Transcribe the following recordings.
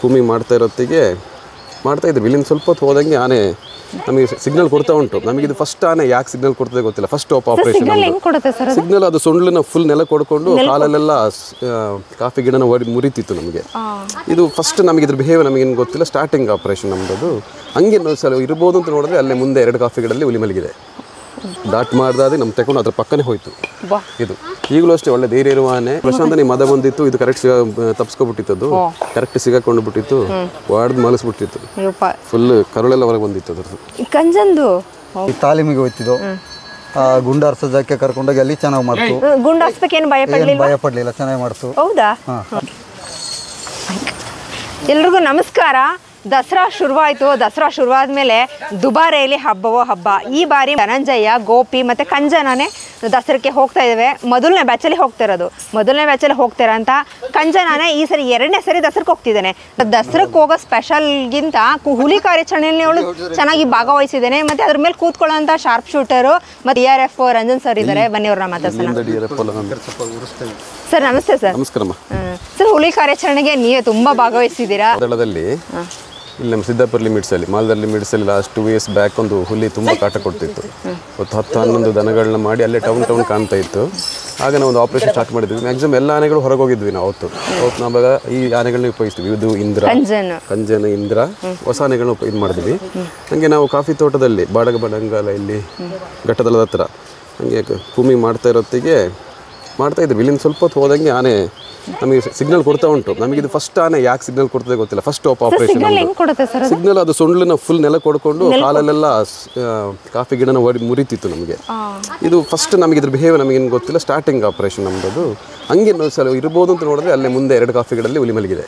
ಕೂಮಿಂಗ್ ಮಾಡ್ತಾ ಇರೋತ್ತಿಗೆ ಮಾಡ್ತಾ ಇದ್ವಿ ಇಲ್ಲಿಂದ ಸ್ವಲ್ಪ ಹೊತ್ತು ಹೋದಂಗೆ ಆನೆ ನಮಗೆ ಸಿಗ್ನಲ್ ಕೊಡ್ತಾ ಉಂಟು ನಮಗೆ ಇದು ಫಸ್ಟ್ ಆನೆ ಯಾಕೆ ಸಿಗ್ನಲ್ ಕೊಡ್ತದೆ ಗೊತ್ತಿಲ್ಲ ಫಸ್ಟ್ ಆಪ್ ಆಪರೇಷನ್ ಸಿಗ್ನಲ್ ಹೆಂಗ್ ಕೊಡುತ್ತೆ ಸರ್ ಸಿಗ್ನಲ್ ಅದು ಸೊಂಡ್ಲನ್ನ ಫುಲ್ ನೆಲ ಕೊಡ್ಕೊಂಡು ಕಾಲಲ್ಲೆಲ್ಲ ಸ್- ಆ, ಕಾಫಿ ಗಿಡನ ಒಡಿ ಮುರಿತಿತ್ತು ನಮಗೆ ಇದು ಫಸ್ಟ್ ನಮಗೆ ಇದ್ರ ಬಿಹೇವಿಯರ್ ನಮಗೇನು ಗೊತ್ತಿಲ್ಲ ಸ್ಟಾರ್ಟಿಂಗ್ ಆಪರೇಷನ್ ನಮ್ಮದು ಹಂಗೆ ನಾವು ಸಲ ಇರ್ಬೋದು ಅಂತ ನೋಡಿದ್ರೆ ಅಲ್ಲೇ ಮುಂದೆ ಎರಡು ಕಾಫಿ ಗಿಡದಲ್ಲಿ ಹುಲಿ ಮಲಗಿದೆ ಡಾಟ್ ಮಾಡ್ದಾದ್ರೆ ನಮ್ಮ ತಗೊಂಡು ಅದ್ರ ಪಕ್ಕನೇ ಹೋಯ್ತು ಬಾ ಇದು ಈಗಲೂ ಅಷ್ಟೇ ಒಳ್ಳೆ ಧೈರ್ಯ ಇರುವ ಆನೆ ಪ್ರಶಾಂತನಿ ಮದ ಬಂದಿತ್ತು ಇದು ಕರೆಕ್ಟ್ ಸಿಗ ತಪ್ಸ್ಕೊಬಿಟ್ಟಿತ್ತು ಕರೆಕ್ಟ್ ಸಿಗಾಕೊಂಡು ಬಿಟ್ಟಿತ್ತು ವಾಡ್ದು ಮಲಸ್ಬಿಟ್ಟಿತ್ತು ಅಯ್ಯಪ್ಪ ಫುಲ್ ಕರುಳೆಲ್ಲ ಹೊರಗೆ ಬಂದಿತ್ತು ಅದ್ರದ್ದು ಈ ಕಂಜಂದು ಈ ತಾಲೀಮಿಗೆ ಹೋಯ್ತಿದ್ದು ಆ ಗುಂಡಾರ್ಸೋದಕ್ಕೆ ಕರ್ಕೊಂಡೋಗಿ ಅಲ್ಲಿ ಚೆನ್ನಾಗಿ ಮಾಡ್ತು ಗುಂಡು ಹಾಕ್ಸ್ಬೇಕೇನು ಭಯ ಏನು ಪಡ್ಲಿಲ್ಲ ಭಯ ಪಡಲಿಲ್ಲ ಚೆನ್ನಾಗಿ ಮಾಡ್ತು ಹೌದಾ ಎಲ್ರಿಗೂ ನಮಸ್ಕಾರ ದಸರಾ ಶುರುವಾಯಿತು ದಸರಾ ಶುರುವಾದ್ಮೇಲೆ ದುಬಾರೆಯಲ್ಲಿ ಹಬ್ಬವೋ ಹಬ್ಬ ಈ ಬಾರಿ ಧನಂಜಯ ಗೋಪಿ ಮತ್ತೆ ಕಂಜನನೇ ದಸರಕ್ಕೆ ಹೋಗ್ತಾ ಇದ್ದೇವೆ ಮೊದಲನೇ ಬ್ಯಾಚಲ್ಲಿ ಹೋಗ್ತಿರೋದು ಮೊದಲನೇ ಬ್ಯಾಚಲ್ಲಿ ಹೋಗ್ತಿರೋಂಥ ಕಂಜನನೇ ಈ ಸರಿ ಎರಡನೇ ಸರಿ ದಸರಕ್ಕೆ ಹೋಗ್ತಿದ್ದಾನೆ ದಸರಕ್ಕೆ ಹೋಗೋ ಸ್ಪೆಷಲ್ಗಿಂತ ಹುಲಿ ಕಾರ್ಯಾಚರಣೆಯಲ್ಲಿ ಅವಳು ಚೆನ್ನಾಗಿ ಭಾಗವಹಿಸಿದ್ದೇನೆ ಮತ್ತೆ ಅದ್ರ ಮೇಲೆ ಕೂತ್ಕೊಳ್ಳೋಂಥ ಶಾರ್ಪ್ ಶೂಟರು ಮತ್ತೆ E R F Ranjan sir ಇದ್ದಾರೆ ಬನ್ನಿ ಅವ್ರನ್ನ ಮಾತಾಡ್ಸೋಣ ಹಿಂದಡಿ ಎರಪ್ಪಲ್ಲ ನಮ್ಗೆ. ಸರ್ ನಮಸ್ತೆ ಸರ್ ನಮಸ್ಕಾರಮ್ಮ ಹ್ಮ್. ಸರ್ ಹುಲಿ ಕಾರ್ಯಾಚರಣೆಗೆ ನೀವೇ ತುಂಬಾ ಭಾಗವಹಿಸಿದ್ದೀರಾ ದಳದಲ್ಲಿ ಇಲ್ಲಿ ನಮ್ಮ ಸಿದ್ದಾಪುರ ಲಿಮಿಟ್ಸ್ ಅಲ್ಲಿ ಮಾಲ್ದಾರ್ ಲಿಮಿಟ್ಸ್ ಅಲ್ಲಿ ಲಾಸ್ಟ್ ಟೂ ಇಯರ್ಸ್ ಬ್ಯಾಕ್ ಒಂದು ಹುಲಿ ತುಂಬ ಕಾಟ ಕೊಡ್ತಿತ್ತು ಒಂದು ಹತ್ತು ಹನ್ನೊಂದು ದನಗಳನ್ನ ಮಾಡಿ ಅಲ್ಲೇ ಟೌನ್ ಟೌನ್ ಕಾಣ್ತಾ ಇತ್ತು ಆಗ ನಾವು ಒಂದು ಆಪರೇಷನ್ ಸ್ಟಾರ್ಟ್ ಮಾಡಿದ್ವಿ ಮ್ಯಾಕ್ಸಿಮಮ್ ಎಲ್ಲ ಆನೆಗಳು ಹೊರಗೆ ಹೋಗಿದ್ವಿ ನಾವು ಅವತ್ತು ಅವತ್ತು ನಾವಾಗ ಈ ಆನೆಗಳನ್ನ ಉಪಯೋಗಿಸ್ತೀವಿ ಇದು ಇಂದ್ರ ಕಂಜನ್ ಕಂಜನ ಇಂದ್ರ ಹೊಸ ಆನೆಗಳನ್ನ ಉಪ- ಇದು ಮಾಡಿದ್ವಿ ಹಂಗೆ ನಾವು ಕಾಫಿ ತೋಟದಲ್ಲಿ ಬಾಡಗ ಬಡಂಗಾಲ ಇಲ್ಲಿ ಘಟ್ಟದಲ್ಲದ ಹತ್ರ ಹಂಗೆ ಕೂಮಿಂಗ್ ಮಾಡ್ತಾ ಇರೋತ್ತಿಗೆ ಮಾಡ್ತಾ ಇದ್ವಿ ಇಲ್ಲಿಂದ ಸ್ವಲ್ಪ ಹೊತ್ತು ಹೋದಂಗೆ ಆನೆ ನಮಗೆ ಸಿಗ್ನಲ್ ಕೊಡ್ತಾ ಉಂಟು ನಮಗೆ ಇದು ಫಸ್ಟ್ ಆನೆ ಯಾಕೆ ಸಿಗ್ನಲ್ ಕೊಡ್ತದೆ ಗೊತ್ತಿಲ್ಲ ಫಸ್ಟ್ ಆಪ್ ಆಪರೇಷನ್ ಸಿಗ್ನಲ್ ಹೆಂಗ್ ಕೊಡುತ್ತೆ ಸರ್ ಸಿಗ್ನಲ್ ಅದು ಸೊಂಡ್ಲನ್ನ ಫುಲ್ ನೆಲ ಕೊಡ್ಕೊಂಡು ಕಾಲಲ್ಲೆಲ್ಲ ಸ್- ಆ, ಕಾಫಿ ಗಿಡನ ಒಡಿ ಮುರಿತಿತ್ತು ನಮಗೆ ಇದು ಫಸ್ಟ್ ನಮಗೆ ಇದ್ರ ಬಿಹೇವಿಯರ್ ನಮಗೇನು ಗೊತ್ತಿಲ್ಲ ಸ್ಟಾರ್ಟಿಂಗ್ ಆಪರೇಷನ್ ನಮ್ಮದು ಹಂಗೆ ನಾವು ಸಲ ಇರ್ಬೋದು ಅಂತ ನೋಡಿದ್ರೆ ಅಲ್ಲೇ ಮುಂದೆ ಎರಡು ಕಾಫಿ ಗಿಡದಲ್ಲಿ ಹುಲಿ ಮಲಗಿದೆ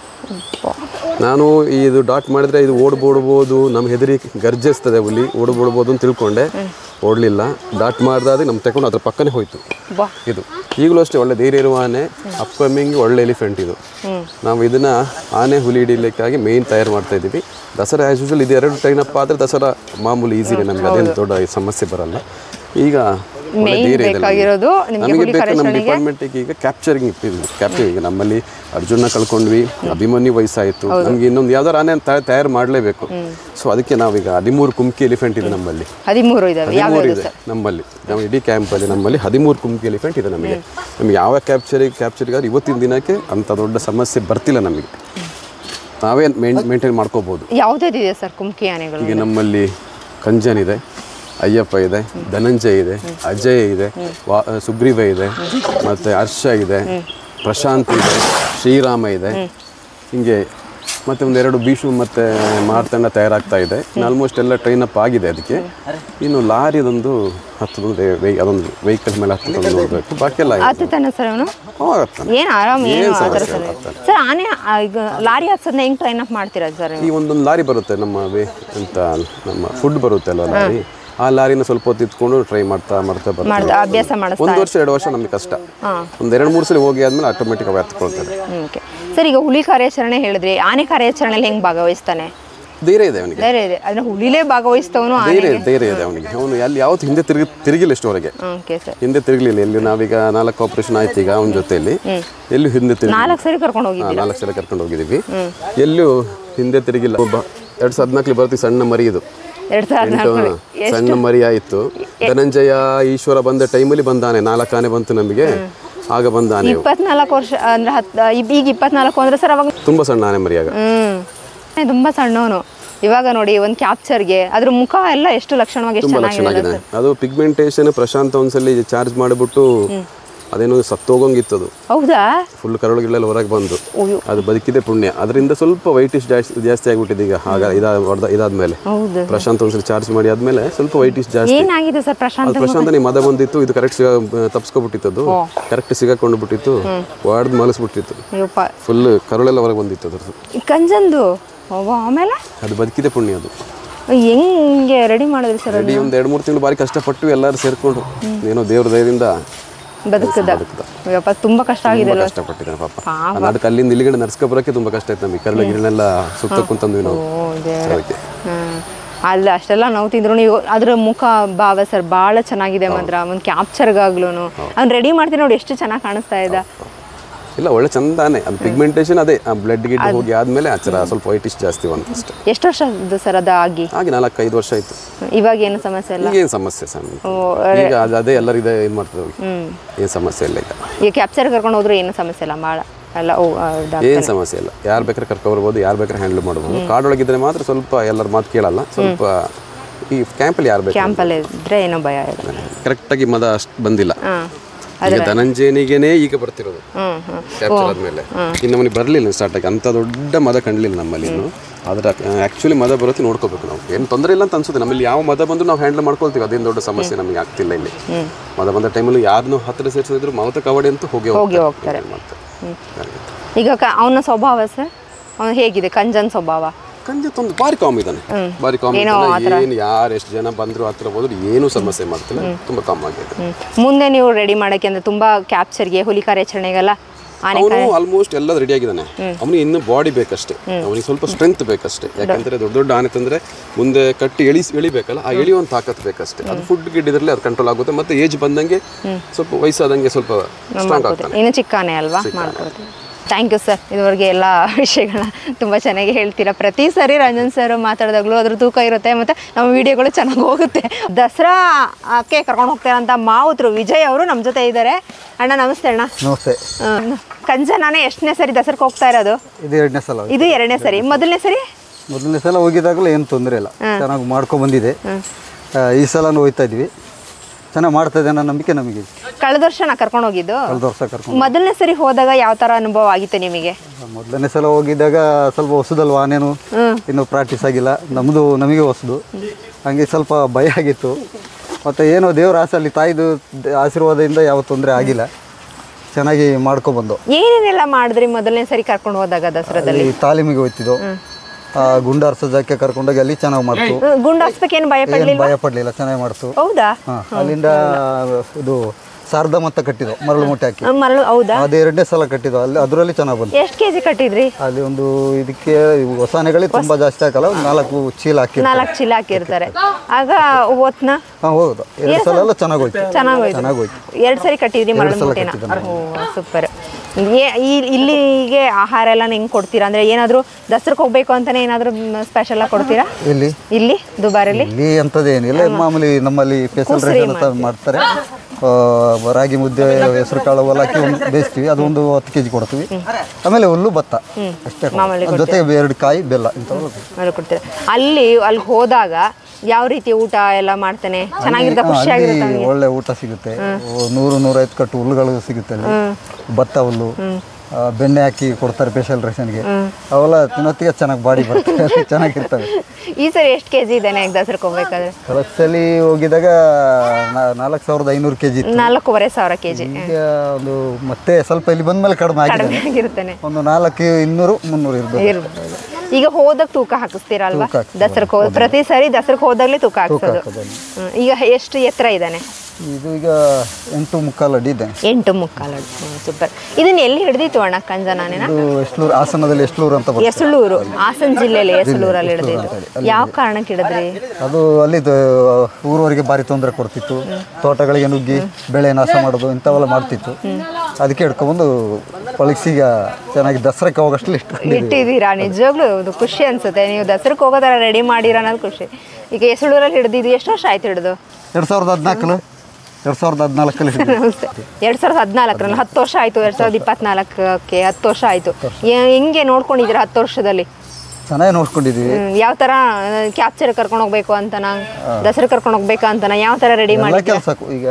ನಾನು ಇದು ಡಾಟ್ ಮಾಡಿದ್ರೆ ಇದು ಓಡ್ಬೋಡ್ಬೋದು ನಮ್ಮ ಹೆದರಿ ಗರ್ಜಿಸ್ತದೆ ಹುಲಿ ಓಡ್ಬೋಡ್ಬೋದು ಅಂತ ತಿಳ್ಕೊಂಡೆ ಓಡಲಿಲ್ಲ ಡಾಟ್ ಮಾಡ್ದಾದ್ರೆ ನಮ್ಮ ತಗೊಂಡು ಅದ್ರ ಪಕ್ಕನೇ ಹೋಯ್ತು ಬಾ ಇದು ಈಗಲೂ ಅಷ್ಟೇ ಒಳ್ಳೆ ಧೈರ್ಯ ಇರುವ ಆನೆ ಅಪ್ಕಮಿಂಗ್ ಒಳ್ಳೆ ಎಲಿಫೆಂಟ್ ಇದು ನಾವು ಇದನ್ನ ಆನೆ ಹುಲಿ ಹಿಡಿಲಿಕ್ಕಾಗಿ ಮೇನ್ ತಯಾರು ಮಾಡ್ತಾ ಇದ್ದೀವಿ ದಸರಾ ಆ್ಯಸ್ ಯೂಶಲ್ ಇದು ಎರಡು ಟೈನ್ ಅಪ್ ಆದರೆ ದಸರಾ ಮಾಮೂಲಿ ಈಸಿನೇ ನಮಗೆ ಅದೇನು ದೊಡ್ಡ ಸಮಸ್ಯೆ ಬರಲ್ಲ ಈಗ ಒಳ್ಳೆ Main ಧೈರ್ಯ ಇದೆ ಬೇಕಾಗಿರೋದು ನಿಮ್ಗೆ ನಮಗೆ ಹುಲಿ ಬೇಕು ನಮ್ಮ ಕಾರ್ಯಾಚರಣೆಗೆ? ಡಿಪಾರ್ಟ್ಮೆಂಟಿಗೆ ಈಗ ಕ್ಯಾಪ್ಚರಿಂಗ್ ಇಟ್ಟಿದ್ವಿ ಕ್ಯಾಪ್ಚರ್ ಈಗ ನಮ್ಮಲ್ಲಿ ಅರ್ಜುನ ಕಳ್ಕೊಂಡ್ವಿ ಅಭಿಮನ್ಯು ವಯಸ್ಸಾಯಿತು ನಮ್ಗೆ ಇನ್ನೊಂದು ಯಾವ್ದಾರು ಆನೆ ತಯಾರು ಮಾಡಲೇಬೇಕು ಸೊ ಅದಕ್ಕೆ ನಾವೀಗ ಹದಿಮೂರು ಕುಮ್ಕಿ ಎಲಿಫೆಂಟ್ ಇದೆ ನಮ್ಮಲ್ಲಿ ಹದಿಮೂರು ಇದಾವೆ ಹದಿಮೂರು ಯಾವ್ಯಾವ್ದು ಇದೆ ಸರ್ ನಮ್ಮಲ್ಲಿ ನಮ್ಮ ಇಡೀ ಕ್ಯಾಂಪಲ್ಲಿ ನಮ್ಮಲ್ಲಿ ಹದಿಮೂರು ಕುಮ್ಕಿ ಎಲಿಫೆಂಟ್ ಇದೆ ನಮಗೆ ನಮ್ಗೆ ಯಾವ ಕ್ಯಾಪ್ಚರಿಗೆ ಕ್ಯಾಪ್ಚರಿಗಾದ್ರೆ ಇವತ್ತಿನ ದಿನಕ್ಕೆ ಅಂಥ ದೊಡ್ಡ ಸಮಸ್ಯೆ ಬರ್ತಿಲ್ಲ ನಮಗೆ ನಾವೇ ಮೇಂಟೈನ್ ಮಾಡ್ಕೋಬೋದು ಯಾವ್ದಿದೆ ಸರ್ ಕುಮ್ಕಿ ಆನೆಗಳು ಈಗ ನಮ್ಮಲ್ಲಿ ಕಂಜನ್ ಇದೆ ಅಯ್ಯಪ್ಪ ಇದೆ ಧನಂಜಯ ಇದೆ ಅಜಯ್ ಇದೆ ವಾ ಸುಗ್ರೀವ ಇದೆ ಮತ್ತು ಹರ್ಷ ಇದೆ ಪ್ರಶಾಂತ್ ಇದೆ ಶ್ರೀರಾಮ ಇದೆ ಹಿಂಗೆ ಮತ್ತೆ ಒಂದೆರಡು ಭೀಷು ಮತ್ತು ಮಾರ್ತಂಡ ತಯಾರಾಗ್ತಾ ಇದೆ ಆಲ್ಮೋಸ್ಟ್ ಎಲ್ಲ ಟ್ರೈನ್ ಅಪ್ ಆಗಿದೆ ಅದಕ್ಕೆ ಇನ್ನು ಲಾರಿದೊಂದು ಹತ್ತದೊಂದು ವೆ- ಅದೊಂದು ವೆಹಿಕಲ್ ಮೇಲೆ ಹತ್ತದೊಂದು ನೋಡಬೇಕು ಬಾಕಿ ಎಲ್ಲ ಆಗಿದೆ. ಹತ್ತುತ್ತಾನೆ ಸರ್ ಅವನು ಹ್ಞೂ, ಹತ್ತಾನೆ. ಏನ್ ಆರಾಮ್ ಏನು ಏನ್ ಆ ಥರ ಸಮಸ್ಯೆ ಸರ್ ಇಲ್ಲ, ಹತ್ತಾನೆ. ಸರ್ ಆನೆ ಆ, ಈಗ ಲಾರಿ ಹತ್ಸೋದನ್ನ ಹೆಂಗ್ ಟ್ರೈನ್ ಅಪ್ ಮಾಡ್ತೀರಾ ಸರ್ ಈ ಒಂದೊಂದು ಲಾರಿ ಬರುತ್ತೆ ನಮ್ಮ ವೇ ಅಂತ ನಮ್ಮ ಫುಡ್ ಬರುತ್ತೆ ಅಲ್ವ ಲಾರಿ ಆ ಲಾರಿನ ಸ್ವಲ್ಪ ಹೊತ್ತು ಇತ್ಕೊಂಡು ಟ್ರೈ ಮಾಡ್ತಾ ಮಾಡ್ತಾ ಮಾಡ್ದ ಬರ್ತಾ ಅಭ್ಯಾಸ ಮಾಡಿಸ್ತಾ ಒಂದು ವರ್ಷ ಎರಡು ವರ್ಷ ನಮಗೆ ಕಷ್ಟ ಒಂದು ಎರಡು ಮೂರು ಸಲ ಹೋಗಿ ಆದ್ಮೇಲೆ ಆಟೋಮೆಟಿಕ್ ಅವು ಹತ್ಕೊಳ್ತಾರೆ ಓಕೆ ಸರ್ ಈಗ ಹುಲಿ ಕಾರ್ಯಾಚರಣೆ ಹೇಳಿದ್ರಿ ಆನೆ ಕಾರ್ಯಾಚರಣೆಯಲ್ಲಿ ಹೆಂಗ್ ಭಾಗವಹಿಸ್ತಾನೆ ಧೈರ್ಯ ಇದೆ ಅವನಿಗೆ ಧೈರ್ಯ ಇದೆ ಅದನ್ನ ಹುಲಿಲೇ ಭಾಗವಹಿಸ್ತವನು ಆನೆ ಧೈರ್ಯ ಧೈರ್ಯ ಇದೆ ಅವನಿಗೆ ಅವನು ಎಲ್ಲಿ ಯಾವತ್ತು ಹಿಂದೆ ತಿರುಗಿ ತಿರುಗಿಲ್ಲ ಇಷ್ಟವರೆಗೆ ಓಕೆ ಸರ್ ಹಿಂದೆ ತಿರುಗಲಿಲ್ಲ ಎಲ್ಲಿ ನಾವೀಗ ನಾಲ್ಕು ಆಪರೇಷನ್ ಆಯ್ತು ಈಗ ಅವನ ಜೊತೆಯಲ್ಲಿ ಎಲ್ಲೂ ಹಿಂದೆ ತಿರುಗಿ ನಾಲ್ಕು ಸರಿ ಕರ್ಕೊಂಡು ಹೋಗಿದ್ವಿ ನಾಲ್ಕು ಸಲ ಕರ್ಕೊಂಡು ಹೋಗಿದ್ದೀವಿ ಎಲ್ಲೂ ಹಿಂದೆ ತಿರುಗಿಲ್ಲ ಒಬ್ಬ ಎರಡು ಸಾವಿರದ ಹದಿನಾಲ್ಕು ಬರ್ತೀವಿ ಸಣ್ಣ ಮರಿ ಇದು ಎರಡ್ ಸಾವಿರದ ಎಂಟು ನಾಲ್ಕು ಸಣ್ಣ ಮರಿ ಆಯಿತು ಧನಂಜಯ ಈಶ್ವರ ಬಂದ ಟೈಮಲ್ಲಿ ಬಂದಾನೆ ನಾಲ್ಕು ಆನೆ ಬಂತು ನಮಗೆ ಆಗ ಬಂದ ಆನೆ ಇವು. ಇಪ್ಪತ್ನಾಲ್ಕು ವರ್ಷ ಅಂದ್ರೆ ಹತ್ತು ಈಗ ಇಪ್ಪತ್ನಾಲ್ಕು ಅಂದ್ರೆ ಸರ್ ಅವಾಗ ತುಂಬ ಸಣ್ಣ ಆನೆ ಮರಿ ಆಗ ಹ್ಮ್ ತುಂಬಾ ಸಣ್ಣವನು ಇವಾಗ ನೋಡಿ ಒಂದು ಕ್ಯಾಪ್ಚರ್ಗೆ ಅದ್ರ ಮುಖ ಎಲ್ಲ ಎಷ್ಟು ಲಕ್ಷಣವಾಗಿ ಎಷ್ಟು ತುಂಬ ಚೆನ್ನಾಗಿದೆ ಲಕ್ಷಣ ಆಗಿದೆ ಅದು ಪಿಗ್ಮೆಂಟೇಷನ್ ಪ್ರಶಾಂತ್ ಒಂದ್ಸಲಿ ಚಾರ್ಜ್ ಮಾಡಿಬಿಟ್ಟು ಅದೇನೋ ಸತ್ತೋಗಂಗಿತ್ತು ಅದು ಹೌದಾ ಫುಲ್ ಕರಳು ಗಿರಳೆಲ್ಲ ಹೊರಗೆ ಬಂದು ಅಯ್ಯೋ. ಅದು ಬದುಕಿದೆ ಪುಣ್ಯ ಅದರಿಂದ ಸ್ವಲ್ಪ ವೈಟಿಶ್ ಜಾಸ್ತಿ ಜಾಸ್ತಿ ಆಗಿಬಿಟ್ಟಿದೆ ಈಗ ಆಗ ಇದಾದ ಹೊಡ್ದ ಇದಾದ್ಮೇಲೆ ಹೌದು ಪ್ರಶಾಂತ್ ಒಂದ್ಸಲಿ ಚಾರ್ಜ್ ಮಾಡಿ ಆದ್ಮೇಲೆ ಸ್ವಲ್ಪ ವೈಟಿಶ್ ಜಾಸ್ತಿ ಏನಾಗಿದೆ ಸರ್ ಪ್ರಶಾಂತ್ ಅದು ಪ್ರಶಾಂತ್ ನೀ ಮದ ಬಂದಿತ್ತು ಇದು ಕರೆಕ್ಟ್ ಸಿಗ ತಪ್ಸ್ಕೊಬಿಟ್ಟಿತ್ತು ಅದು ಕರೆಕ್ಟ್ ಸಿಗಾಕೊಂಡು ಬಿಟ್ಟಿತ್ತು ವಾಡ್ದು ಮಲಸ್ಬಿಟ್ಟಿತ್ತು ಅಯ್ಯಪ್ಪ ಫುಲ್ ಕರುಳೆಲ್ಲ ಹೊರಗೆ ಬಂದಿತ್ತು ಅದ್ರದ್ದು ಈ ಕಂಜಂದು ಒಬ್ಬ ಆಮೇಲೆ ಅದು ಬದುಕಿದೆ ಪುಣ್ಯ ಅದು ಹೆಂಗೆ ರೆಡಿ ಮಾಡಿದ್ರಿ ಸರ್ ರೆಡಿ ಒಂದು ಎರಡು ಮೂರು ತಿಂಗಳು ಭಾರಿ ಕಷ್ಟಪಟ್ಟು ಎಲ್ಲರೂ ಸೇರ್ಕೊಂಡು ಏನೋ ದೇವ್ರ ದಯದಿಂದ ಬದುಕದ ಬದುಕದ ಅಯ್ಯಪ್ಪ ತುಂಬಾ ಕಷ್ಟ ಆಗಿದೆ ತುಂಬಾ ಕಷ್ಟಪಟ್ಟಿದ್ದಾನೆ ಪಾಪ ಅದಕ್ಕೆ ಅಲ್ಲಿಂದ ಇಲ್ಲಿಗಡೆ ನಡ್ಸ್ಕೊ ಬರೋಕ್ಕೆ ತುಂಬಾ ಕಷ್ಟ ಆಯ್ತು ನಮಗೆ ಕರಳು ಗಿರಳೆಲ್ಲ ಸುತ್ತ ಕುಂತಂದ್ವಿ ನಾವು ಓ ದೇವ್ರೆ. ಅದಕ್ಕೆ ಹ್ಮ್. ಅಲ್ಲ ಅಷ್ಟೆಲ್ಲ ನೋವು ತಿಂದ್ರು ನೀವು ಅದ್ರ ಮುಖ ಭಾವ ಸರ್ ಭಾಳ ಚೆನ್ನಾಗಿದೆ ಮಾತ್ರ ಒಂದು ಕ್ಯಾಪ್ಚರ್ಗಾಗ್ಲೂ ಅವ್ನು ರೆಡಿ ಮಾಡ್ತೀನಿ ನೋಡಿ ಎಷ್ಟು ಚೆನ್ನಾಗಿ ಕಾಣಿಸ್ತಾ ಇದ್ದ ಇಲ್ಲ ಒಳ್ಳೆ ಚಂದಾನೆ ಅದು ಪಿಗ್ಮೆಂಟೇಷನ್ ಅದೇ ಆ ಬ್ಲಡ್ ಗಿಡ್ ಹೋಗಿ ಆದ್ಮೇಲೆ ಆಚರ ಸ್ವಲ್ಪ ವೈಟಿಶ್ ಜಾಸ್ತಿ ಬಂತು ಅಷ್ಟೇ ಎಷ್ಟು ವರ್ಷ ಆದ್ದು ಸರ್ ಅದು ಆಗಿ ಹಾಗೆ ನಾಲ್ಕೈದು ವರ್ಷ ಆಯ್ತು ಇವಾಗ ಏನು ಸಮಸ್ಯೆ ಇಲ್ಲ ಈಗೇನು ಸಮಸ್ಯೆ ಸರ್ ಈಗ ಅದು ಅದೇ ಎಲ್ಲರೂ ಇದೆ ಏನು ಮಾಡ್ತದೆ ಏನು ಸಮಸ್ಯೆ ಇಲ್ಲ ಈಗ ಈಗ ಕ್ಯಾಪ್ಚರ್ ಕರ್ಕೊಂಡು ಹೋದ್ರೆ ಏನು ಸಮಸ್ಯೆ ಇಲ್ಲ ಮಾಡ ಎಲ್ಲ ಓ ಏನು ಸಮಸ್ಯೆ ಇಲ್ಲ ಯಾರು ಬೇಕಾದ್ರೆ ಕರ್ಕೊಬರ್ಬೋದು ಯಾರು ಬೇಕಾದ್ರೆ ಹ್ಯಾಂಡಲ್ ಮಾಡ್ಬೋದು ಕಾಡೊಳಗಿದ್ರೆ ಮಾತ್ರ ಸ್ವಲ್ಪ ಎಲ್ಲರ ಮಾತು ಕೇಳಲ್ಲ ಸ್ವಲ್ಪ ಈ ಕ್ಯಾಂಪಲ್ಲಿ ಯಾರು ಬೇಕು ಕ್ಯಾಂಪಲ್ಲಿ ಇದ್ರೆ ಏನೋ ಭಯ ಇಲ್ಲ ಕರೆಕ್ಟಾಗಿ ಮದ ಅಷ್ಟು ಬಂದಿಲ್ಲ ಹಾಂ ಈಗ ಧನಂಜಯನಿಗೇನೆ ಈಗ ಬರ್ತಿರೋದು ಹ್ಞೂ ಹ್ಞೂ ಕ್ಯಾಪ್ಚರ್ ಆದ್ಮೇಲೆ ಇನ್ನು ನಮಗೆ ಬರಲಿಲ್ಲ ಸ್ಟಾರ್ಟ್ ಆಗಿ ಅಂತ ದೊಡ್ಡ ಮದ ಕಂಡ್ಲಿಲ್ಲ ನಮ್ಮಲ್ಲಿ ಇನ್ನು ಆದ್ರೆ ಆ್ಯಕ್ಚುಲಿ ಮದ ಬರುತ್ತೆ ನೋಡ್ಕೋಬೇಕು ನಾವು ಏನು ತೊಂದರೆ ಇಲ್ಲ ಅಂತ ಅನ್ಸುತ್ತೆ ನಮ್ಮಲ್ಲಿ ಯಾವ ಮದ ಬಂದು ನಾವು ಹ್ಯಾಂಡಲ್ ಮಾಡ್ಕೊಳ್ತೀವಿ ಅದೇನು ದೊಡ್ಡ ಸಮಸ್ಯೆ ನಮಗೆ ಆಗ್ತಿಲ್ಲ ಇಲ್ಲಿ ಮದ ಬಂದ ಟೈಮಲ್ಲಿ ಯಾರನ್ನೂ ಹತ್ತಿರ ಸೇರಿಸಿದ್ರು ಮಮತ ಕವಡೆ ಅಂತೂ ಹೋಗಿ ಹೋಗಿ ಹೋಗ್ತಾರೆ. ಮಾಡ್ತಾರೆ ಈಗ ಕ ಅವನ ಸ್ವಭಾವ ಸರ್ ಅವನು ಹೇಗಿದೆ ಕಂಜನ್ ಸ್ವಭಾವ ಕಂಜ ತೊಂದು ಭಾರಿ ಕಾಮ್ ಇದ್ದಾನೆ ಭಾರಿ ಕಾಮ್ ಇದ್ದಾನೆ ಏನು ಯಾರು ಎಷ್ಟು ಜನ ಬಂದ್ರು ಹತ್ರ ಹೋದ್ರು ಏನೂ ಸಮಸ್ಯೆ ಮಾಡ್ತಿಲ್ಲ ತುಂಬಾ ಕಾಮ್ ಆಗಿದೆ ಹ್ಮ್. ಮುಂದೆ ನೀವು ರೆಡಿ ಮಾಡೋಕ್ಕೆ ಅಂದರೆ ತುಂಬ ಕ್ಯಾಪ್ಚರ್ಗೆ ಹುಲಿ ಕಾರ್ಯಾಚರಣೆಗೆಲ್ಲ ಆನೆ ಅವನು ಆಲ್ಮೋಸ್ಟ್ ಎಲ್ಲ ರೆಡಿ ಆಗಿದ್ದಾನೆ ಅವನಿಗೆ ಇನ್ನು ಬಾಡಿ ಬೇಕಷ್ಟೇ ಅವನಿಗೆ ಸ್ವಲ್ಪ ಸ್ಟ್ರೆಂತ್ ಬೇಕಷ್ಟೇ ಯಾಕಂದ್ರೆ ದೊಡ್ಡ ದೊಡ್ಡ ಆನೆ ತಂದ್ರೆ ಮುಂದೆ ಕಟ್ಟಿ ಎಳಿಸ್ ಎಳಿಬೇಕಲ್ಲ ಆ ಎಳಿಯುವಂತ ತಾಕತ್ ಬೇಕಷ್ಟೇ ಅದು ಫುಡ್ ಗಿಡ್ ಇದ್ರಲ್ಲಿ ಅದು ಕಂಟ್ರೋಲ್ ಆಗುತ್ತೆ ಮತ್ತೆ ಏಜ್ ಬಂದಂಗೆ ಸ್ವಲ್ಪ ವಯಸ್ಸಾದಂಗೆ ಸ್ವಲ್ಪ ಸ್ಟ್ರಾಂಗ್ ಆಗ್ತಾನೆ ಇನ್ನು ಚಿಕ್ಕಾನೆ ಅಲ್ವಾ ಮಾಡ್ಕೊಡ್ತೀವಿ ಥ್ಯಾಂಕ್ ಯು ಸರ್ ಇದುವರೆಗೆ ಎಲ್ಲ ವಿಷಯಗಳನ್ನ ತುಂಬ ಚೆನ್ನಾಗಿ ಹೇಳ್ತೀರಾ ಪ್ರತಿ ಸರಿ ರಂಜನ್ ಸರ್ ಮಾತಾಡಿದಾಗಲೂ ಅದ್ರ ತೂಕ ಇರುತ್ತೆ ಮತ್ತು ನಮ್ಮ ವಿಡಿಯೋಗಳು ಚೆನ್ನಾಗಿ ಹೋಗುತ್ತೆ ದಸರಾಕ್ಕೆ ಕರ್ಕೊಂಡು ಹೋಗ್ತಾರಂತ ಮಾವುತರು ವಿಜಯ್ ಅವರು ನಮ್ಮ ಜೊತೆ ಇದ್ದಾರೆ ಅಣ್ಣ ನಮಸ್ತೆ ಅಣ್ಣ ನಮಸ್ತೆ ಹ್ಮ್. ಕಂಜ ನಾನೇ ಎಷ್ಟನೇ ಸರಿ ದಸರಕ್ಕೆ ಹೋಗ್ತಾ ಇರೋದು ಇದು ಎರಡನೇ ಸಲ ಇದು ಎರಡನೇ ಸರಿ ಮೊದಲನೇ ಸರಿ ಮೊದಲನೇ ಸಲ ಹೋಗಿದಾಗಲೂ ಏನು ತೊಂದರೆ ಇಲ್ಲ ಚೆನ್ನಾಗಿ ಮಾಡ್ಕೊಂಡು ಬಂದಿದೆ ಆ, ಈ ಸಲನೂ ಹೋಗ್ತಾ ಇದ್ವಿ ಚೆನ್ನಾಗಿ ಮಾಡ್ತಾ ಇದೆ ಅನ್ನೋ ನಂಬಿಕೆ ನಮಗೆ ಇದೆ. ಕಳೆದ ವರ್ಷ ನಾ ಕರ್ಕೊಂಡು ಹೋಗಿದ್ದು ಕಳೆದ ವರ್ಷ ಕರ್ಕೊಂಡು ಮೊದಲನೇ ಸರಿ ಹೋದಾಗ ಯಾವ ಥರ ಅನುಭವ ಆಗಿತ್ತು ನಿಮಗೆ ಮೊದಲನೇ ಸಲ ಹೋಗಿದ್ದಾಗ ಸ್ವಲ್ಪ ಹೊಸದಲ್ವಾ ಆನೇನು ಇನ್ನೂ ಪ್ರಾಕ್ಟೀಸ್ ಆಗಿಲ್ಲ ನಮ್ಮದು ನಮಗೆ ಹೊಸದು ಹಂಗೆ ಸ್ವಲ್ಪ ಭಯ ಆಗಿತ್ತು ಮತ್ತು ಏನೋ ದೇವ್ರ ಆಸೆ ಅಲ್ಲಿ ತಾಯಿದು ದ- ಆಶೀರ್ವಾದದಿಂದ ಯಾವ ತೊಂದರೆ ಆಗಿಲ್ಲ ಚೆನ್ನಾಗಿ ಮಾಡ್ಕೊಬಂದು ಏನೇನೆಲ್ಲ ಮಾಡಿದ್ರಿ ಮೊದಲನೇ ಸರಿ ಕರ್ಕೊಂಡು ಹೋದಾಗ ದಸರಾದಲ್ಲಿ ಅಲ್ಲಿ ತಾಲೀಮಿಗೆ ಹೋಗ್ತಿದ್ದು ಆ ಗುಂಡಾರ್ಸ ಜಾಕೆ ಕರ್ಕೊಂಡೋಗಿ ಅಲ್ಲಿ ಚೆನ್ನಾಗಿ ಮಾಡ್ತು ಗುಂಡು ಹಾಕ್ಸ್ಬೇಕು ಏನು ಭಯ ಏನು ಪಡ್ಲಿಲ್ಲ ಭಯ ಪಡಲಿಲ್ಲ ಚೆನ್ನಾಗಿ ಮಾಡ್ತು ಹೌದಾ ಹಾಂ ಅಲ್ಲಿಂದ ಇದು ಶಾರದಾ ಮತ್ತ ಕಟ್ಟಿದ್ದು ಮರಳು ಮೂಟೆ ಹಾಕಿ ಹ್ಮ್, ಮರಳು ಹೌದಾ ಅದು ಎರಡನೇ ಸಲ ಕಟ್ಟಿದ್ದು ಅಲ್ಲಿ ಅದರಲ್ಲಿ ಚೆನ್ನಾಗಿ ಬಂತು ಎಷ್ಟು ಕೆಜಿ ಕಟ್ಟಿದ್ರಿ ಅಲ್ಲಿ ಒಂದು ಇದಕ್ಕೆ ಹೊಸಾನೆಗಳಿಗೆ ತುಂಬ ಜಾಸ್ತಿ ಹಾಕಲ್ಲ ಒಂದು ನಾಲ್ಕು ಚೀಲ ಹಾಕಿ ನಾಲ್ಕು ಚೀಲ ಹಾಕಿರ್ತಾರೆ ಆಗ ಒತ್ನ ಹಾಂ ಹೌದು ಎರಡು ಸಲ ಎಲ್ಲ ಚೆನ್ನಾಗಿ ಹೋಯ್ತು ಚೆನ್ನಾಗೋಯ್ತು ಚೆನ್ನಾಗಿ ಹೋಯ್ತು ಎರಡು ಸರಿ ಕಟ್ಟಿದ್ರಿ ಮರಳು ಸಲ ಮೂಟೆನ ಕಟ್ಟಿದ್ದು ಓ ಸೂಪರ್ ಇಲ್ಲಿಗೆ ಆಹಾರ ಎಲ್ಲ ಹೆಂಗೆ ಕೊಡ್ತೀರಾ ಅಂದ್ರೆ ಏನಾದರೂ ದಸರಕ್ಕೆ ಹೋಗ್ಬೇಕು ಅಂತಾನೆ ಏನಾದರೂ ಸ್ಪೆಷಲ್ ಆಗಿ ಕೊಡ್ತೀರಾ ಇಲ್ಲಿ ಇಲ್ಲಿ ದುಬಾರಲ್ಲಿ ಇಲ್ಲಿ ಅಂಥದ್ದೇನಿಲ್ಲ ಮಾಮೂಲಿ ನಮ್ಮಲ್ಲಿ ಸ್ಪೆಷಲ್ ರೈಸ್ ಅಂತ ಮಾಡ್ತಾರೆ ಆ, ರಾಗಿ ಮುದ್ದೆ ಹೆಸರು ಕಾಳು ಅವೆಲ್ಲ ಹಾಕಿ ಒಂದು ಬೇಯಿಸ್ತೀವಿ ಅದು ಒಂದು ಹತ್ತು ಕೆ ಜಿ ಕೊಡ್ತೀವಿ ಆಮೇಲೆ ಹುಲ್ಲು ಭತ್ತ ಅಷ್ಟೇ ಕೊಡೋದು. ಅದ್ರ ಜೊತೆ ಎರಡು ಕಾಯಿ ಬೆಲ್ಲ ಇಂಥವೆಲ್ಲ ಕೊಡ್ತೀವಿ. ಮಾಡಿ ಕೊಡ್ತೀರಾ ಅಲ್ಲಿ ಅಲ್ಲಿ ಹೋದಾಗ ಯಾವ ರೀತಿ ಊಟ ಎಲ್ಲ ಮಾಡ್ತಾನೆ ಚೆನ್ನಾಗಿರುತ್ತೆ ಹಾ, ಖುಷಿಯಾಗಿರುತ್ತೆ ಅಲ್ಲಿ ಒಳ್ಳೆ ಊಟ ಸಿಗುತ್ತೆ ಓ, ನೂರು ನೂರೈವತ್ತು ಕಟ್ಟು ಹುಲ್ಲುಗಳು ಸಿಗುತ್ತೆ ಅಲ್ಲಿ ಭತ್ತ ಹುಲ್ಲು ಆ, ಬೆಣ್ಣೆ ಹಾಕಿ ಕೊಡ್ತಾರೆ ಸ್ಪೆಷಲ್ ರೇಷನ್ಗೆ ಅವೆಲ್ಲ ತಿನ್ನೋತ್ತಿಗೆ ಚೆನ್ನಾಗಿ ಬಾಡಿ ಬರ್ತವೆ ಅಲ್ಲಿ ಚೆನ್ನಾಗಿರ್ತವೆ ಈ ಸರಿ ಎಷ್ಟು ಕೆ ಜಿ ಇದ್ದಾನೆ ದಸರಕ್ಕೆ ಹೋಗ್ಬೇಕಾದ್ರೆ ಕಳಸಲ್ಲಿ ಹೋಗಿದಾಗ ನಾ- ನಾಲ್ಕು ಸಾವಿರದ ಐನೂರು ಕೆ ಜಿ ಇತ್ತು ನಾಲ್ಕೂವರೆ ಸಾವಿರ ಕೆ ಜಿ ಈಗ ಒಂದು ಮತ್ತೆ ಸ್ವಲ್ಪ ಇಲ್ಲಿ ಬಂದ್ಮೇಲೆ ಕಡಿಮೆ ಆಗಿದೆ ಕಡಿಮೆ ಆಗಿರ್ತಾನೆ ಒಂದು ನಾಲ್ಕು ಇನ್ನೂರು ಮುನ್ನೂರು ಇರ್ಬೋದು ಇರ್ಬೋದು ಈಗ ಹೋದಾಗ ತೂಕ ಹಾಕಿಸ್ತೀರಲ್ವಾ ತೂಕ ಹಾಕ್ಸ್ತೀವಿ. ದಸರಕ್ಕೆ ಹೋದ ಪ್ರತಿ ಸರಿ ದಸರಕ್ಕೆ ಹೋದಾಗ್ಲೇ ತೂಕ ಹಾಕ್ಸೋದು ಹಾಕೋದು. ಹ್ಮ್. ಈಗ ಎಷ್ಟು ಎತ್ತರ ಇದ್ದಾನೆ ಇದು ಈಗ ಎಂಟು ಮುಕ್ಕಾಲು ಅಡಿ ಇದೆ ಎಂಟು ಮುಕ್ಕಾಲು ಸೂಪರ್ ಇದನ್ನ ಎಲ್ಲಿ ಹಿಡ್ದಿತ್ತು ಅಣ್ಣ ಕಂಜನಾನೇನ ಇದು ಎಸ್ಲೂರು ಹಾಸನದಲ್ಲಿ ಎಸ್ಲೂರು ಅಂತ ಬರ್ತದೆ ಎಸಳೂರು ಹಾಸನ ಜಿಲ್ಲೆಯಲ್ಲಿ ಎಸಳೂರಲ್ಲಿ ಹಿಡ್ದಿದ್ದು ಯಾವ ಕಾರಣಕ್ಕೆ ಹಿಡಿದ್ರಿ ಅದು ಅಲ್ಲಿ ಊರವರಿಗೆ ಭಾರಿ ತೊಂದರೆ ಕೊಡ್ತಿತ್ತು ತೋಟಗಳಿಗೆ ನುಗ್ಗಿ ಬೆಳೆ ನಾಶ ಮಾಡೋದು ಇಂಥವೆಲ್ಲ ಮಾಡ್ತಿತ್ತು ಅದಕ್ಕೆ ಹಿಡ್ಕೊಂಬಂದು ಪಳಗಿಸಿಗ ಚೆನ್ನಾಗಿ ದಸರಾಕ್ಕೆ ಹೋಗೋಷ್ಟು ಇಷ್ಟು ಇಟ್ಟಿದ್ದೀರಾ ನಿಜವಾಗ್ಲೂ ಇದು ಖುಷಿ ಅನ್ಸುತ್ತೆ ನೀವು ದಸರಕ್ಕೆ ಹೋಗೋ ಥರ ರೆಡಿ ಮಾಡಿರ ಅನ್ನೋದು ಖುಷಿ ಈಗ ಎಸಳೂರಲ್ಲಿ ಹಿಡ್ದಿದ್ದು ಎಷ್ಟು ವರ್ಷ ಆಯ್ತು ಹಿಡಿದು ಎರಡು ಸಾವಿರದ ಹದಿನಾಲ್ಕಲ್ಲಿ ಎರಡು ಸಾವಿರದ ಹದಿನಾಲ್ಕಲ್ಲಿ ಹಿಡಿದ್ವಿ. ನಮಸ್ತೆ ಎರಡು ಸಾವಿರದ ಹದಿನಾಲ್ಕರಲ್ಲಿ ಹತ್ತು ವರ್ಷ ಆಯಿತು ಎರಡು ಸಾವಿರದ ಇಪ್ಪತ್ನಾಲ್ಕಕ್ಕೆ ಹತ್ತು ವರ್ಷ ಆಯಿತು ಹೆಂಗೆ ನೋಡ್ಕೊಂಡಿದ್ದೀರಾ ಹತ್ತು ವರ್ಷದಲ್ಲಿ ಚೆನ್ನಾಗಿ ನೋಡ್ಕೊಂಡಿದ್ದೀವಿ ಹ್ಮ್, ಯಾವ ಥರ ಕ್ಯಾಪ್ಚರ್ ಕರ್ಕೊಂಡು ಹೋಗ್ಬೇಕು ಅಂತನಾ ದಸರಾ ಕರ್ಕೊಂಡು ಹೋಗ್ಬೇಕಾ ಅಂತನಾ ಯಾವ ಥರ ರೆಡಿ ಎಲ್ಲ ಮಾಡಿ ಕೆಲಸ ಈಗ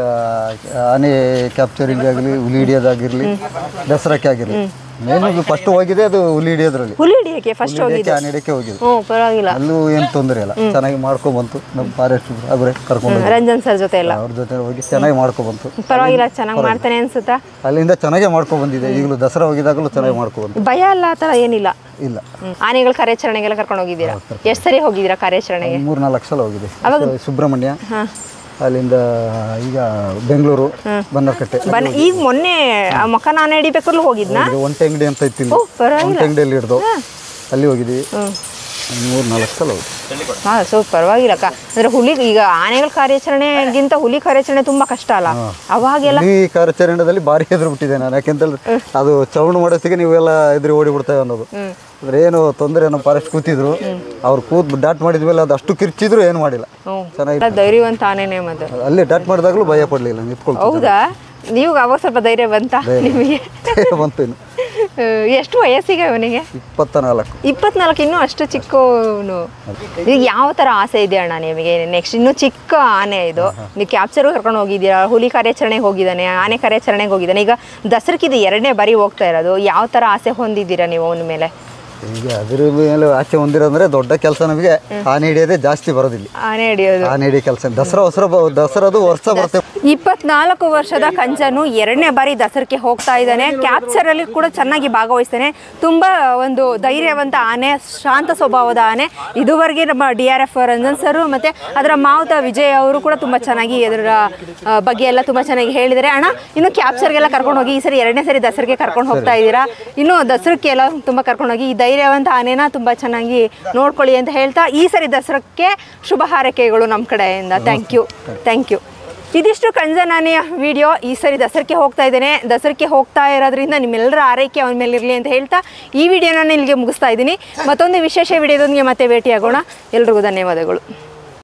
ಆನೆ ಕ್ಯಾಪ್ಚರಿಂಗ್ ಆಗಲಿ ಹುಲಿ ಹಿಡಿಯೋದಾಗಿರಲಿ ದಸರಾಕ್ಕೆ ಆಗಿರಲಿ ಮೇನ್ ಫಸ್ಟ್ ಹೋಗಿದೆ ಅದು ಹುಲಿ ಹಿಡಿಯೋದ್ರಲ್ಲಿ ಹುಲಿ ಹಿಡಿಯೋಕ್ಕೆ ಫಸ್ಟ್ ಹುಲಿ ಹೋಗಿ ಹಿಡಿಯೋಕ್ಕೆ ಆನೆ ಹಿಡಿಯೋಕ್ಕೆ ಹೋಗಿದೆ ಹ್ಞೂ ಪರವಾಗಿಲ್ಲ ಅಲ್ಲೂ ಏನು ತೊಂದರೆ ಇಲ್ಲ ಚೆನ್ನಾಗಿ ಮಾಡ್ಕೊಂಬಂತು ನಮ್ಮ ಫಾರೆಸ್ಟ್ ಅವರೇ ಕರ್ಕೊಂಡು ಹೋಗಿ ರಂಜನ್ ಸರ್ ಜೊತೆ ಎಲ್ಲ ಅವ್ರ ಜೊತೆ ಹೋಗಿ ಚೆನ್ನಾಗಿ ಮಾಡ್ಕೊಬಂತು ಪರವಾಗಿಲ್ಲ ಚೆನ್ನಾಗಿ ಮಾಡ್ತಾನೆ ಅನ್ಸುತ್ತಾ ಅಲ್ಲಿಂದ ಚೆನ್ನಾಗೇ ಮಾಡ್ಕೊಬಂದಿದೆ ಈಗಲೂ ದಸರಾ ಹೋಗಿದಾಗಲೂ ಚೆನ್ನಾಗಿ ಮಾಡ್ಕೊಬಂದು ಭಯ ಅಲ್ಲ ಆ ಥರ ಏನಿಲ್ಲ ಇಲ್ಲ ಹ್ಮ್. ಆನೆಗಳ ಕಾರ್ಯಾಚರಣೆಗೆಲ್ಲ ಕರ್ಕೊಂಡು ಹೋಗಿದ್ದೀರಾ ಎಷ್ಟು ಸರಿ ಹೋಗಿದ್ದೀರಾ ಕಾರ್ಯಾಚರಣೆಗೆ ಮೂರು ನಾಲ್ಕು ಸಲ ಹೋಗಿದೆ ಸುಬ್ರಹ್ಮಣ್ಯ ಅಲ್ಲಿಂದ ಈಗ ಬೆಂಗಳೂರು ಬನ್ನರ್ಕಟ್ಟೆ ಬನ್ ಈಗ ಮೊನ್ನೆ ಆ ಮೊಕ ನಾನು ಹಿಡಿಬೇಕಾದ್ರೂ ಹೋಗಿದ್ನಾ ಇದು ಒಂಟೆ ಅಂಗಡಿ ಅಂತ ಇತ್ತು ಇಲ್ಲಿ ಓ ಪರವಾಗಿಲ್ಲ ಒಂಟೆ ಅಂಗಡಿಯಲ್ಲಿ ಹಿಡ್ದು ಅಲ್ಲಿ ಹೋಗಿದ್ವಿ ಮೂರು ನಾಲ್ಕು ಸಲ ಹೌದು ಹಾಂ ಸೊ ಪರವಾಗಿಲ್ಲಕ್ಕ ಅಂದರೆ ಹುಲಿ ಈಗ ಆನೆಗಳ ಕಾರ್ಯಾಚರಣೆಗಿಂತ ಹುಲಿ ಕಾರ್ಯಾಚರಣೆ ತುಂಬ ಕಷ್ಟ ಅಲ್ಲ ಅವಾಗೆಲ್ಲ ಈ ಕಾರ್ಯಾಚರಣೆದಲ್ಲಿ ಭಾರಿ ಎದುರು ಬಿಟ್ಟಿದೆ ನಾನು ಯಾಕೆಂತಂದ್ರೆ ಅದು ಚೌಂಡ್ ಮಾಡೋತ್ತಿಗೆ ನೀವೆಲ್ಲ ಎದುರು ಓಡಿ ಬಿಡ್ತೇವೆ ಅನ್ನೋದು ಅಂದ್ರೆ ಏನು ತೊಂದರೆ ನಮ್ಮ ಫಾರೆಸ್ಟ್ ಕೂತಿದ್ರು ಅವ್ರು ಕೂತ್ ಡಾಟ್ ಮಾಡಿದ್ಮೇಲೆ ಅದು ಅಷ್ಟು ಕಿರ್ಚಿದ್ರು ಏನು ಮಾಡಿಲ್ಲ ಹ್ಞೂ ಚೆನ್ನಾಗಿ ಧೈರ್ಯವಂತ ಆನೆನೇ ಮತ್ತೆ ಅಲ್ಲಿ ಡಾಟ್ ಮಾಡಿದಾಗಲೂ ಭಯ ಪಡಲಿಲ್ಲ ನಿಂತ್ಕೊಳ್ತು ಹೌದಾ ನೀವು ಅವಾಗ ಸ್ವಲ್ಪ ಧೈರ್ಯ ಬಂತ ನಿಮಗೆ ಬಂತು ಇನ್ನು ಅಹ್, ಎಷ್ಟು ವಯಸ್ಸಿಗೆ ಅವನಿಗೆ ಇಪ್ಪತ್ತ ನಾಲ್ಕು ಇಪ್ಪತ್ನಾಲ್ಕು ಇನ್ನೂ ಅಷ್ಟು ಚಿಕ್ಕವನು ಈಗ ಯಾವ ಥರ ಆಸೆ ಇದೆ ಅಣ್ಣ ನಿಮಗೆ ನೆಕ್ಸ್ಟ್ ಇನ್ನೂ ಚಿಕ್ಕ ಆನೆ ಇದು ನೀವು ಕ್ಯಾಪ್ಚರ್ಗೂ ಕರ್ಕೊಂಡು ಹೋಗಿದ್ದೀರಾ ಹುಲಿ ಕಾರ್ಯಾಚರಣೆಗೆ ಹೋಗಿದ್ದಾನೆ ಆನೆ ಕಾರ್ಯಾಚರಣೆಗೆ ಹೋಗಿದ್ದಾನೆ ಈಗ ದಸರಕ್ಕೆ ಇದು ಎರಡನೇ ಬಾರಿ ಹೋಗ್ತಾ ಇರೋದು ಯಾವ ಥರ ಆಸೆ ಹೊಂದಿದ್ದೀರಾ ನೀವು ಅವನ ಮೇಲೆ ಈಗ ಅದ್ರ ಮೇಲೆ ಆಚೆ ಹೊಂದಿರೋದ್ರೆ ದೊಡ್ಡ ಕೆಲಸ ನಮಗೆ ಆನೆ ಹಿಡಿಯೋದೇ ಜಾಸ್ತಿ ಬರೋದಿಲ್ಲ ಆನೆ ಹಿಡಿಯೋದು ಆನೆ ಹಿಡಿಯೋ ಕೆಲಸ ದಸರಾ ಹೊಸರ ದಸರಾದು ವರ್ಷ ಬರ್ತೇವೆ ಇಪ್ಪತ್ನಾಲ್ಕು ವರ್ಷದ ಕಂಚನು ಎರಡನೇ ಬಾರಿ ದಸರಕ್ಕೆ ಹೋಗ್ತಾ ಇದ್ದಾನೆ ಕ್ಯಾಪ್ಚರ್ ಅಲ್ಲಿ ಕೂಡ ಚೆನ್ನಾಗಿ ಭಾಗವಹಿಸ್ತಾನೆ ತುಂಬಾ ಒಂದು ಧೈರ್ಯವಂತ ಆನೆ ಶಾಂತ ಸ್ವಭಾವದ ಆನೆ ಇದುವರೆಗೆ ನಮ್ಮ D R F Ranjan sir ಮತ್ತೆ ಅದರ ಮಾವುತ ವಿಜಯ್ ಅವರು ಕೂಡ ತುಂಬಾ ಚೆನ್ನಾಗಿ ಅದರ ಆ, ಬಗ್ಗೆ ಎಲ್ಲ ತುಂಬಾ ಚೆನ್ನಾಗಿ ಹೇಳಿದ್ದಾರೆ ಅಣ್ಣ ಇನ್ನು ಕ್ಯಾಪ್ಚರ್ಗೆಲ್ಲ ಕರ್ಕೊಂಡು ಹೋಗಿ ಈ ಸರಿ ಎರಡನೇ ಸರಿ ದಸರಿಗೆ ಕರ್ಕೊಂಡು ಹೋಗ್ತಾ ಇದ್ದೀರಾ ಇನ್ನು ದಸರಕ್ಕೆ ಎಲ್ಲ ತುಂಬಾ ಕರ್ಕೊಂಡು ಹೋಗಿ ಈ ಧೈರ್ಯವಂತ ಆನೆನ ತುಂಬಾ ಚೆನ್ನಾಗಿ ನೋಡ್ಕೊಳ್ಳಿ ಅಂತ ಹೇಳ್ತಾ ಈ ಸರಿ ದಸರಕ್ಕೆ ಶುಭ ಹಾರೈಕೆಗಳು ನಮ್ಮ ಕಡೆಯಿಂದ ಥ್ಯಾಂಕ್ ಯು ಥ್ಯಾಂಕ್ ಯು ಇದಿಷ್ಟು ಕಂಜನಾನೆಯ ವಿಡಿಯೋ ಈ ಸರಿ ದಸರಕ್ಕೆ ಹೋಗ್ತಾ ಇದ್ದೇನೆ ದಸರಕ್ಕೆ ಹೋಗ್ತಾ ಇರೋದ್ರಿಂದ ನಿಮ್ಮೆಲ್ಲರ ಆರೈಕೆ ಅವನ ಮೇಲೆ ಇರಲಿ ಅಂತ ಹೇಳ್ತಾ ಈ ವಿಡಿಯೋನ ಇಲ್ಲಿಗೆ ಮುಗಿಸ್ತಾ ಇದ್ದೀನಿ ಮತ್ತೊಂದು ವಿಶೇಷ ವಿಡಿಯೋದೊಂದಿಗೆ ಮತ್ತೆ ಭೇಟಿಯಾಗೋಣ ಎಲ್ರಿಗೂ ಧನ್ಯವಾದಗಳು